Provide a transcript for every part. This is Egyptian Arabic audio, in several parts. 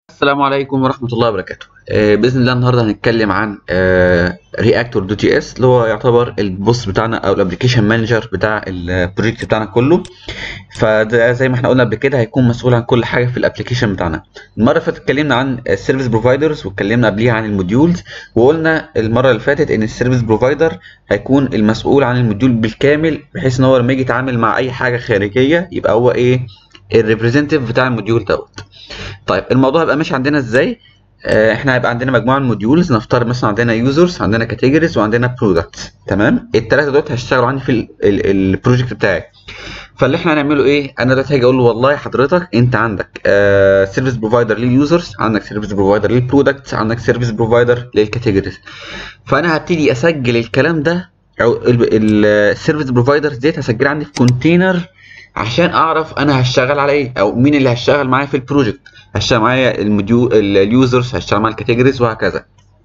السلام عليكم ورحمة الله وبركاته آه، بإذن الله النهاردة هنتكلم عن رياكتور دو تي اس اللي هو يعتبر البوست بتاعنا أو الابلكيشن مانجر بتاع البروجكت بتاعنا كله فده زي ما احنا قلنا قبل كده هيكون مسؤول عن كل حاجة في الابلكيشن بتاعنا المرة اللي فاتت اتكلمنا عن السيرفيس بروفايدرز واتكلمنا قبليها عن الموديولز وقلنا المرة اللي فاتت إن السيرفيس بروفايدر هيكون المسؤول عن الموديول بالكامل بحيث إن هو لما يجي يتعامل مع أي حاجة خارجية يبقى هو إيه الريبريزنتيف بتاع الموديول دوت طيب الموضوع هيبقى ماشي عندنا ازاي آه، احنا هيبقى عندنا مجموعه من الموديولز نفترض مثلا عندنا يوزرز عندنا كاتيجوريز وعندنا برودكتس تمام الثلاثه دول هيشتغلوا عندي في البروجكت بتاعي فاللي احنا هنعمله ايه انا دلوقتي هاجي اقول له والله حضرتك انت عندك سيرفيس بروفايدر لليوزرز عندك سيرفيس بروفايدر للبرودكتس عندك سيرفيس بروفايدر للكاتيجوريز فانا هبتدي اسجل الكلام ده او السيرفيس بروفايدرز ديت هسجلها عندي في كونتينر عشان اعرف انا هشتغل على ايه او مين اللي هشتغل معايا في البروجكت هشتغل معايا المديو اليوزرز هشتغل معايا الكاتيجوريز وهكذا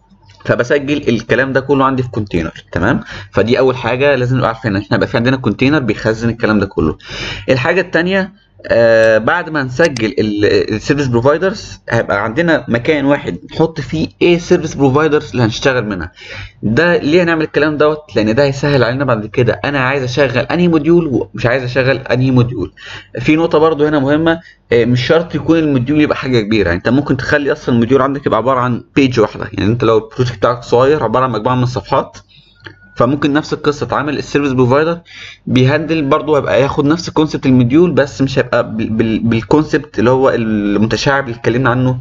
فبسجل الكلام ده كله عندي في كونتينر تمام فدي اول حاجه لازم نبقى عارفينها احنا يبقى في عندنا كونتينر بيخزن الكلام ده كله الحاجه الثانيه آه بعد ما نسجل السيرفيس بروفايدرز هيبقى عندنا مكان واحد نحط فيه ايه السيرفيس بروفايدرز اللي هنشتغل منها ده ليه هنعمل الكلام دوت لان ده هيسهل علينا بعد كده انا عايز اشغل انهي موديول ومش عايز اشغل انهي موديول في نقطه برضو هنا مهمه آه مش شرط يكون الموديول يبقى حاجه كبيره يعني انت ممكن تخلي اصلا الموديول عندك يبقى عباره عن بيج واحده يعني انت لو البروجكت بتاعك صغير عباره عن مجموعه من الصفحات فممكن نفس القصه تعمل السيرفيس بروفايدر بيهندل برضه هيبقى ياخد نفس كونسبت الموديول بس مش هيبقى بالكونسبت اللي هو المتشعب اللي اتكلمنا عنه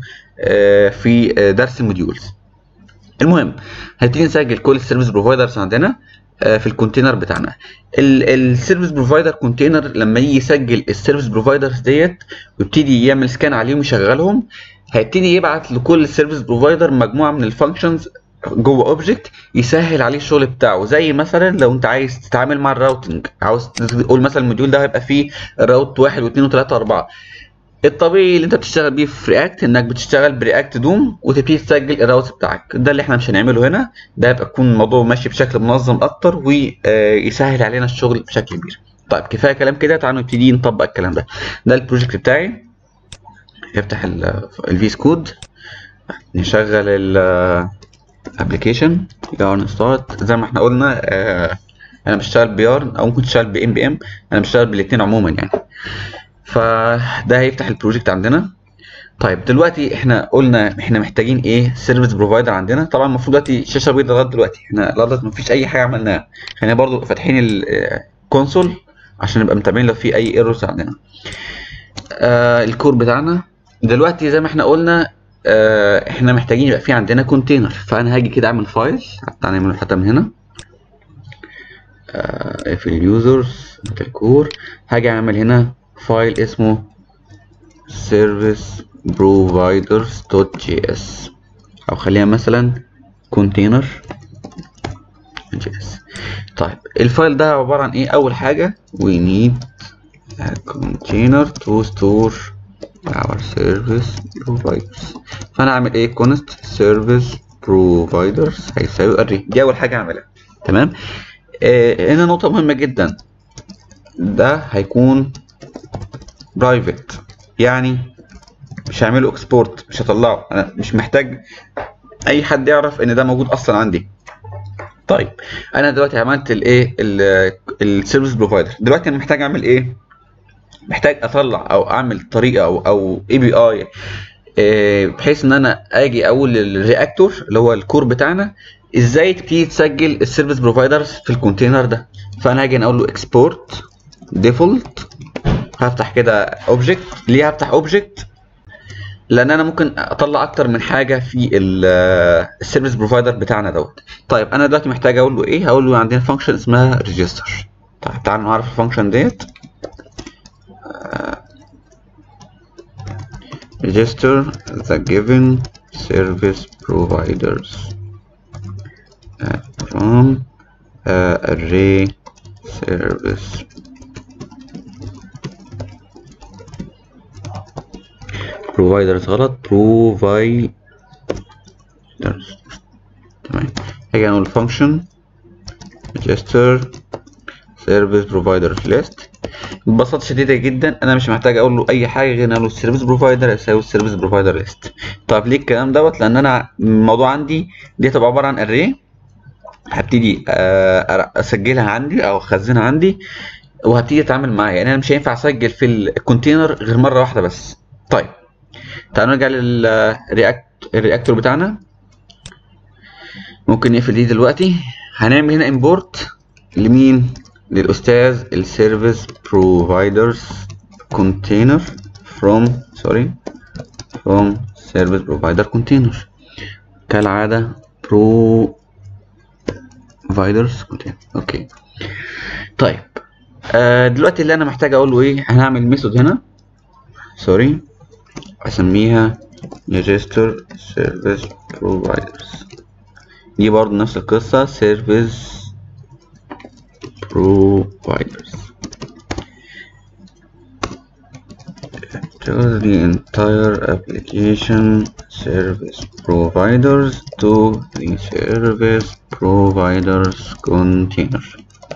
في درس الموديولز المهم هنبتدي نسجل كل السيرفيس بروفايدرز عندنا في الكونتينر بتاعنا السيرفيس بروفايدر كونتينر لما يجي يسجل السيرفيس بروفايدرز ديت ويبتدي يعمل سكان عليهم يشغلهم هيبتدي يبعت لكل سيرفيس بروفايدر مجموعه من الفانكشنز جوه اوبجكت يسهل عليه الشغل بتاعه زي مثلا لو انت عايز تتعامل مع الراوتنج عاوز تقول مثلا الموديول ده هيبقى فيه راوت واحد واثنين وثلاثه واربعه الطبيعي اللي انت بتشتغل بيه في رياكت انك بتشتغل برياكت دوم وتبتدي تسجل الراوت بتاعك ده اللي احنا مش هنعمله هنا ده هيبقى يكون الموضوع ماشي بشكل منظم اكتر ويسهل علينا الشغل بشكل كبير طيب كفايه كلام كده تعالوا نبتدي نطبق الكلام ده ده البروجكت بتاعي افتح الفيس كود نشغل ال ابلكيشن يارن ستارت زي ما احنا قلنا آه انا بشتغل بيارن او ممكن تشتغل بام بي ام انا بشتغل بالاثنين عموما يعني فده هيفتح البروجكت عندنا طيب دلوقتي احنا قلنا احنا محتاجين ايه سيرفيس بروفايدر عندنا طبعا المفروض دلوقتي شاشه بيضاء لغايه دلوقتي احنا لغايه مفيش اي حاجه عملناها احنا برضو فاتحين الكونسول عشان نبقى متابعين لو في اي ايرورز عندنا آه الكور بتاعنا دلوقتي زي ما احنا قلنا آه احنا محتاجين يبقى في عندنا كونتينر فانا هاجي كده اعمل فايل حتى نعمله حتى من هنا آه في اليوزرز الكور هاجي اعمل هنا فايل اسمه service providers.js او خليها مثلا container js طيب الفايل ده عبارة عن ايه اول حاجة we need a container to store our service providers فانا اعمل ايه const service providers هيساوي array دي اول حاجه اعملها تمام آه هنا نقطه مهمه جدا ده هيكون private يعني مش هعمله اكسبورت مش هطلعه انا مش محتاج اي حد يعرف ان ده موجود اصلا عندي طيب انا دلوقتي عملت الايه السيرفيس بروفايدر دلوقتي انا محتاج اعمل ايه محتاج اطلع او اعمل طريقه او او اي بي اي بحيث ان انا اجي اقول للرياكتور اللي هو الكور بتاعنا ازاي تبتدي تسجل السيرفيس بروفايدرز في الكونتينر ده فانا هاجي اقول له اكسبورت ديفولت هفتح كده اوبجكت ليه هفتح اوبجكت لان انا ممكن اطلع اكتر من حاجه في السيرفيس بروفايدر بتاعنا دوت طيب انا دلوقتي محتاج اقول له ايه هقول له عندنا فانكشن اسمها ريجستر طيب تعالوا نعرف الفانكشن ديت register the given service providers uh, from uh, array service providers غلط providers تمام هاجي نقول function register سيرفيس بروفايدر ليست ببساطه شديده جدا انا مش محتاج اقول له اي حاجه غير ان اقول له السيرفيس بروفايدر يساوي السيرفيس بروفايدر ليست طب ليه الكلام دوت لان انا الموضوع عندي دي هتبقى عباره عن اري هبتدي آه، اسجلها عندي او اخزنها عندي وهبتدي اتعامل معاها يعني انا مش هينفع اسجل في الكونتينر غير مره واحده بس طيب تعالوا نرجع للرياكت الرياكتور بتاعنا ممكن نقفل دي دلوقتي هنعمل هنا امبورت لمين للاستاذ السيرفيس بروفايدرز كونتينر from sorry from service provider container كالعادة providers container اوكي طيب آه دلوقتي اللي انا محتاج اقول له ايه هنعمل ميثود هنا سوري اسميها register service providers دي برضه نفس القصة service providers to the entire application service providers to the service providers container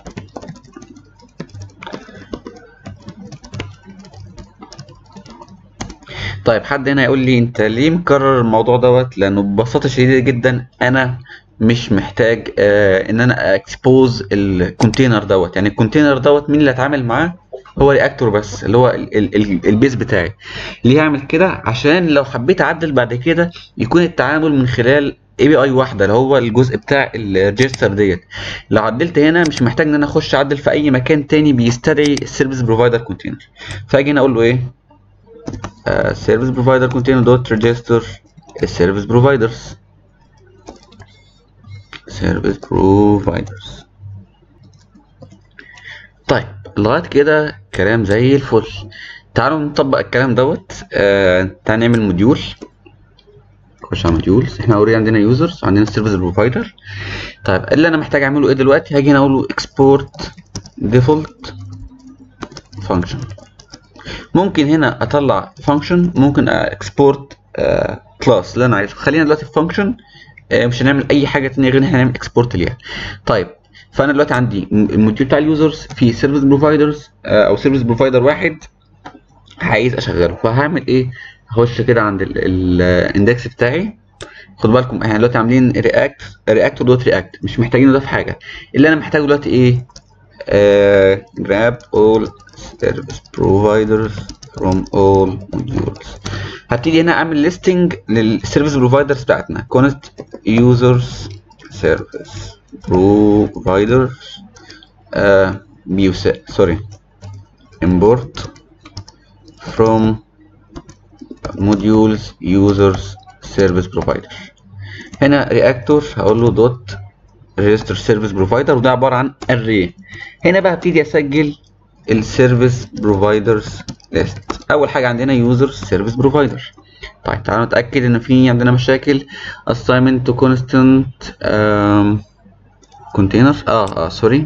طيب حد هنا يقول لي انت ليه مكرر الموضوع دوت لانه ببساطه شديده جدا انا مش محتاج آه ان انا اكسبوز الكونتينر دوت يعني الكونتينر دوت مين اللي اتعامل معاه هو رياكتور بس اللي هو ال ال ال البيز بتاعي ليه اعمل كده عشان لو حبيت اعدل بعد كده يكون التعامل من خلال اي بي اي واحده اللي هو الجزء بتاع الريجستر ديت لو عدلت هنا مش محتاج ان انا اخش اعدل في اي مكان تاني بيستدعي السيرفيس بروفايدر كونتينر فاجي هنا اقول له ايه سيرفيس بروفايدر كونتينر دوت ريجستر السيرفيس بروفايدرز سيرفيس بروفايدرز طيب لغايه كده كلام زي الفل تعالوا نطبق الكلام دوت آه تعالى نعمل موديول نخش على موديولز احنا اوريدي عندنا يوزرز وعندنا سيرفيس بروفايدر طيب اللي انا محتاج اعمله ايه دلوقتي هاجي هنا اقول له اكسبورت ديفولت فانكشن ممكن هنا اطلع فانكشن ممكن اكسبورت كلاس اللي انا عايزه خلينا دلوقتي في فانكشن مش هنعمل اي حاجه تانية غير ان احنا هنعمل اكسبورت ليها طيب فانا دلوقتي عندي الموديول بتاع اليوزرز في سيرفيس بروفايدرز او سيرفيس بروفايدر واحد عايز اشغله فهعمل ايه هخش كده عند الاندكس بتاعي خد بالكم احنا دلوقتي عاملين رياكت رياكتور دوت رياكت مش محتاجين نضيف حاجه اللي انا محتاجه دلوقتي ايه آه grab all service providers from all modules هبتدي هنا اعمل listing للسيرفيس بروفايدرز بتاعتنا connect users service providers آه بيوس سوري import from modules users service provider هنا رياكتور هقول له دوت ريجستر سيرفيس بروفايدر وده عباره عن array هنا بقى هبتدي اسجل السيرفيس بروفايدرز ليست اول حاجه عندنا يوزر سيرفيس بروفايدر طيب تعالوا نتاكد ان في عندنا مشاكل assignment to constant um, containers اه اه سوري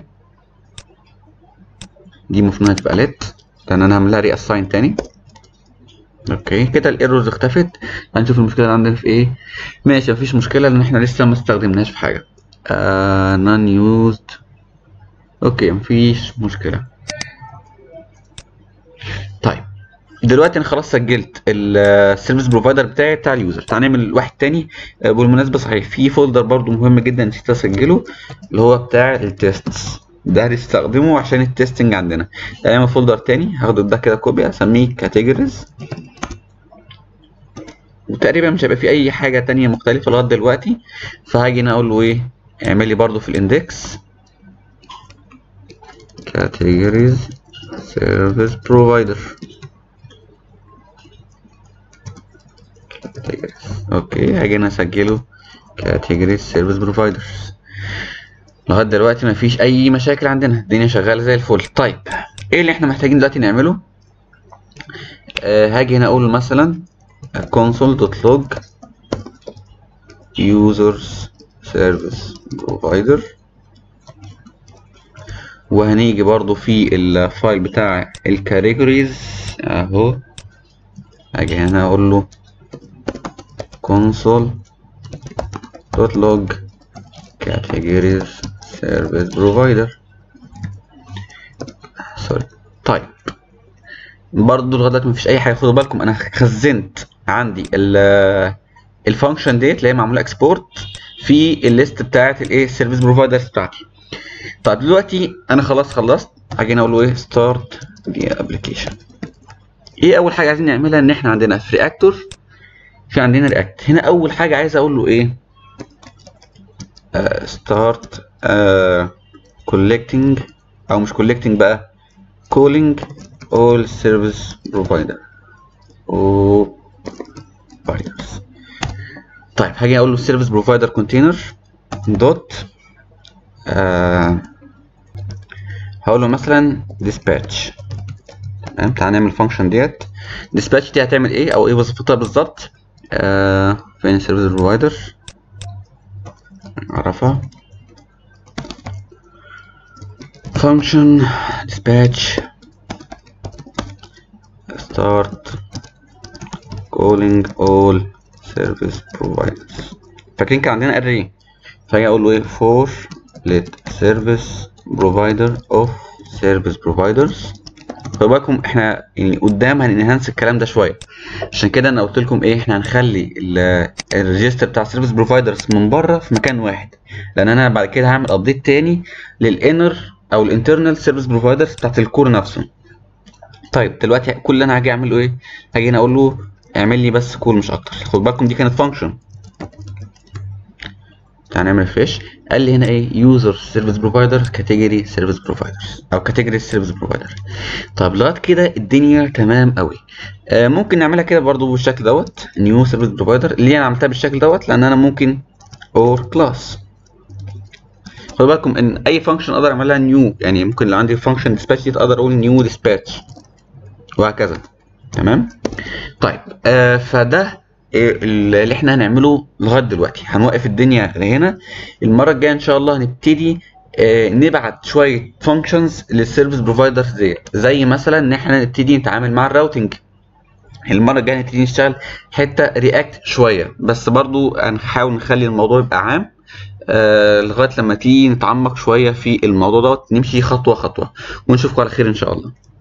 دي المفروض انها تبقى let لان انا هعملها ري اساين تاني اوكي كده الايرورز اختفت هنشوف المشكله اللي عندنا في ايه ماشي مفيش مشكله لان احنا لسه ما استخدمناش في حاجه آه non used اوكي مفيش مشكله طيب دلوقتي انا خلاص سجلت السيرفيس بروفايدر بتاعي بتاع اليوزر تعال نعمل واحد تاني آه بالمناسبه صحيح في فولدر برضو مهم جدا نسيت اسجله اللي هو بتاع التيستس ده هنستخدمه عشان التستنج عندنا نعمل فولدر تاني هاخد ده كده كوبي اسميه كاتيجوريز وتقريبا مش هيبقى في اي حاجه تانية مختلفه لغايه دلوقتي فهاجي هنا اقول له ايه اعمل لي برضو في الاندكس categories service provider categories اوكي هاجي هنا اسجله categories service providers لغايه دلوقتي مفيش اي مشاكل عندنا الدنيا شغاله زي الفل طيب ايه اللي احنا محتاجين دلوقتي نعمله آه هاجي هنا اقول مثلا console.log users service provider وهنيجي برضو في الفايل بتاع الكاتيجوريز اهو هاجي هنا اقول له console.log categories service provider برضه لغايه دلوقتي مفيش اي حاجه خدوا بالكم انا خزنت عندي ال الفانكشن ديت اللي هي معموله اكسبورت في الليست بتاعت الايه السيرفيس بروفايدرز بتاعتي طيب دلوقتي انا خلاص خلصت هاجي اقول له ايه ستارت دي ابلكيشن ايه اول حاجه عايزين نعملها ان احنا عندنا في رياكتور في عندنا رياكت هنا اول حاجه عايز اقول له ايه ستارت كولكتنج او مش كولكتنج بقى calling all service provider providers طيب هاجي اقول له service provider container دوت آه هقول له مثلا dispatch تمام تعال نعمل الفانكشن ديت dispatch دي هتعمل ايه او ايه وظيفتها بالظبط آه فين service provider اعرفها function dispatch start calling all service providers فاكرين كان عندنا array فاجي اقول له ايه for let service provider of service providers خدوا بالكم احنا يعني قدام هننهانس الكلام ده شويه عشان كده انا قلت لكم ايه احنا هنخلي الريجستر بتاع السيرفيس بروفايدرز من بره في مكان واحد لان انا بعد كده هعمل ابديت تاني للانر او الانترنال سيرفيس بروفايدرز بتاعت الكور نفسه طيب دلوقتي كل اللي انا هاجي اعمله ايه هاجي هنا اقول له اعمل لي بس كول مش اكتر خد بالكم دي كانت فانكشن تعال نعمل فيش قال لي هنا ايه يوزر سيرفيس بروفايدر كاتيجوري سيرفيس بروفايدرز او كاتيجوري سيرفيس بروفايدر طب لغايه كده الدنيا تمام قوي آه ممكن نعملها كده برضو بالشكل دوت نيو سيرفيس بروفايدر ليه انا عملتها بالشكل دوت لان انا ممكن اور كلاس خدوا بالكم ان اي فانكشن اقدر اعملها نيو يعني ممكن لو عندي فانكشن ديسباتش اقدر اقول نيو ديسباتش وهكذا تمام طيب آه فده اللي احنا هنعمله لغايه دلوقتي هنوقف الدنيا هنا المره الجايه ان شاء الله هنبتدي آه نبعت شويه فانكشنز للسيرفيس بروفايدرز ديت زي مثلا ان احنا نبتدي نتعامل مع الراوتنج المره الجايه نبتدي نشتغل حته رياكت شويه بس برضو هنحاول نخلي الموضوع يبقى عام آه لغايه لما تيجي نتعمق شويه في الموضوع دوت نمشي خطوه خطوه ونشوفكم على خير ان شاء الله